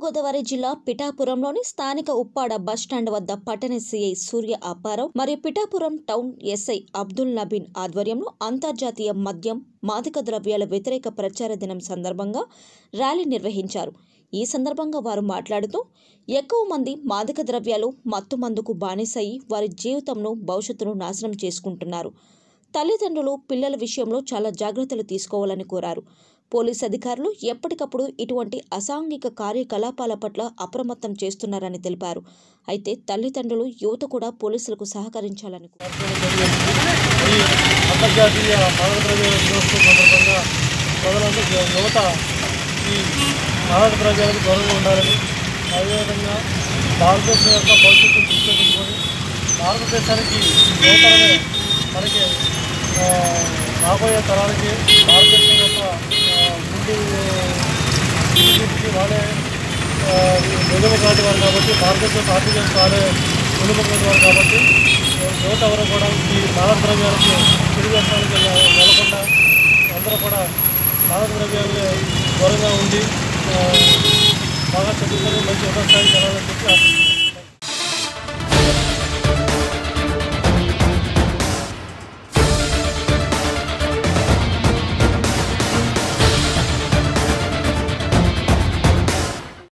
తూర్పుగోదావరి జిల్లా పిఠాపురంలోని స్థానిక ఉప్పాడ బస్టాండ్ వద్ద పట్టణ సీఐ సూర్య అప్పారావు మరియు పిఠాపురం టౌన్ ఎస్ఐ అబ్దుల్ నబీన్ ఆధ్వర్యంలో అంతర్జాతీయ మద్యం మాదక ద్రవ్యాల వ్యతిరేక ప్రచార దినం సందర్భంగా ర్యాలీ నిర్వహించారు ఈ సందర్భంగా వారు మాట్లాడుతూ ఎక్కువ మంది మాదక ద్రవ్యాలు మత్తు మందుకు బానిసయి వారి జీవితంను భవిష్యత్తును నాశనం చేసుకుంటున్నారు తల్లిదండ్రులు పిల్లల విషయంలో చాలా జాగ్రత్తలు తీసుకోవాలని కోరారు పోలీస్ అధికారులు ఎప్పటికప్పుడు ఇటువంటి అసాంఘిక కార్యకలాపాల పట్ల అప్రమత్తం చేస్తున్నారని తెలిపారు అయితే తల్లిదండ్రులు యువత కూడా పోలీసులకు సహకరించాలని కోరారు. ఈ అంతర్జాతీయ మాదక ద్రవ్యాల దినోత్సవం సందర్భంగా ప్రజలందరూ యువత ఈ మాదక ద్రవ్యాలకు దూరంగా ఉండాలని అదేవిధంగా భారతదేశం యొక్క భవిష్యత్తును దృష్టిలో పెట్టుకొని భారతదేశానికి యువతరమే మనకి ఆ, రాబోయే తరాలకి భారతదేశం యొక్క ఆ, ముందు ముందుకి వాళ్ళే వెలుగుబాటు వారు కాబట్టి భారతదేశ పార్టీ వాళ్ళే వెలుగుబాటు వారు కాబట్టి యువత ఎవరు కూడా ఈ మాదక ద్రవ్యాలకు తిరిగి వ్యసనాలకు వెళ్ళకుండా అందరూ కూడా మాదక ద్రవ్యాలు దూరంగా ఉండి ఆ, బాగా చదువుకొని మంచి ఉన్నత స్థాయికి వెళ్ళాలని చెప్పి